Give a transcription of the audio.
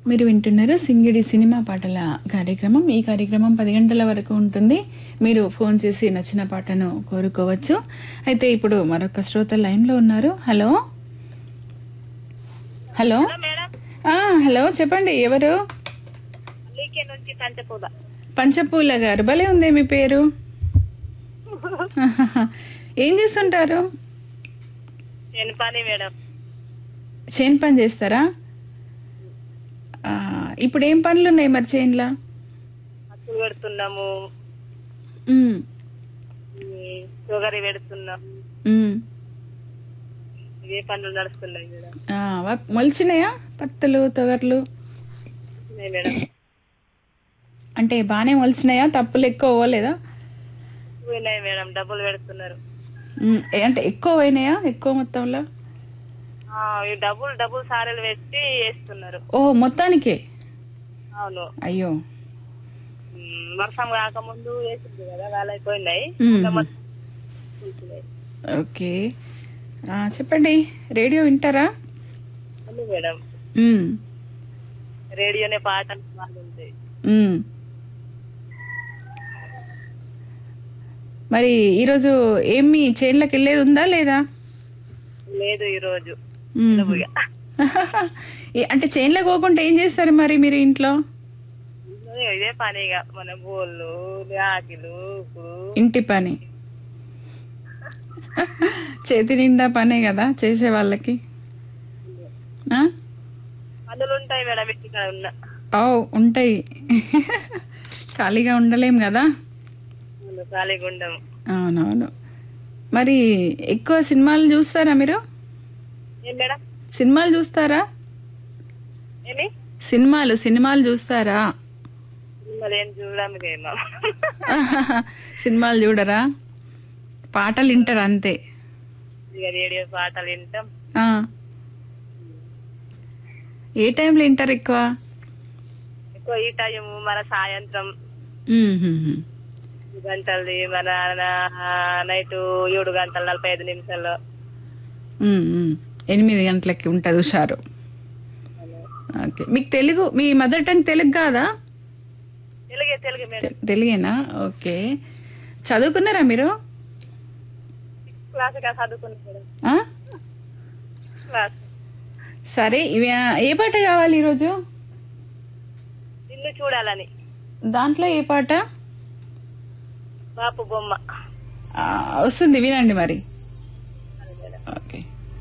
మీరు వింటున్నారు సింగిడి సినిమా పాటల కార్యక్రమం ఈ కార్యక్రమం పది గంటల వరకు ఉంటుంది మీరు ఫోన్ చేసి నచ్చిన పాటను కోరుకోవచ్చు అయితే ఇప్పుడు మరొక శ్రోత లైన్లో ఉన్నారు హలో హలో మేడం ఆ, హలో చెప్పండి ఎవరు లీకే నుంచి పంచపూల పంచపూల గారు భలే ఉంది మీ పేరు ఏం చేస్తుంటారు నేను పని మేడం చేను పని చేస్తారా ఆ, ఇప్పుడు ఏం పనులు ఉన్నాయి మరి చేనులా అప్పులు పెడుతున్నాము ఉమ్, షుగర్ పెడుతున్నాం ఉమ్. ఇవే పనులు నడుస్తున్నాయి మేడం ఆ, వ- మొలిచినాయా పత్తులు తొగర్లు ఉన్నాయి మేడం అంటే బాగానే మొలిచినాయా తప్పులు ఎక్కువ పోలేదా పోయినాయి మేడం డబ్బులు పెడుతున్నారు ఉమ్, ఏ- అంటే ఎక్కువ పోయినాయా ఎక్కువ మొత్తంలో ఆ, ఈ డబ్బులు డబ్బులు సారెలు పెట్టి వేస్తున్నారు ఓ మొత్తానికే అవును అయ్యో ఉమ్, వర్షం కాకముందు వేసింది కదా వేళ అయిపోయినాయి ఉమ్. ఇంకా మొత్తం కూర్చున్నాయి. ఓకే ఆ, చెప్పండి రేడియో వింటారా ఉంది మేడం ఉమ్, రేడియోనే పాటలు బాగుంటాయి ఉమ్. మరి ఈరోజు ఏమి చేన్లకు వెళ్ళేది ఉందా లేదా లేదు ఈ రోజు ఉమ్. డబ్బుగా. ఏ- అంటే చేన్లకు పోకుండా ఏం చేస్తారు మరి మీరు ఇంట్లో ఇదే పనిగా మన బోళ్ళు ఆకిలు ఇప్పుడు ఇంటి పని చేతి నిండా పనే కదా చేసే వాళ్ళకి ఆ? పనులు ఉంటాయి మేడం ఇక్కడ ఉన్న ఓ ఉంటాయి ఖాళీగా ఉండలేం కదా ముందు ఖాళీగా ఉండము అవునవును మరి ఎక్కువ సినిమాలు చూస్తారా మీరు ఏం మేడం సినిమాలు చూస్తారా ఏమి సినిమాలు సినిమాలు చూస్తారా మిమ్మల్ని ఏం చూడడానికి ఏమో సినిమాలు చూడరా పాటలు వింటారు అంతే ఇక రేడియో పాటలు వింటాం ఆ. ఏ టైంలో వింటారు ఎక్కువ ఎక్కువ ఈ టైం మన సాయంత్రం ఉమ్, ఉమ్, ఉమ్. గంటలది మన నైట్ ఏడు గంటల నలభై ఐదు నిమిషాల్లో ఉమ్, ఉమ్. ఎనిమిది గంటలకి ఉంటుంది హుషారు ఓకే మీకు తెలుగు మీ మదర్ టంగ్ తెలుగు కాదా తెలుగే తెలుగు మేడం తె- తెలుగేనా ఓకే చదువుకున్నారా మీరు క్లాస్ గా చదువుకున్నాం మేడం ఆ? క్లాస్ సరే ఇవి ఏ పాట కావాలి ఈరోజు నిన్ను చూడాలని దాంట్లో ఏ పాట బాపు బొమ్మ ఆ, వస్తుంది వినండి మరి అది మేడం ఓకే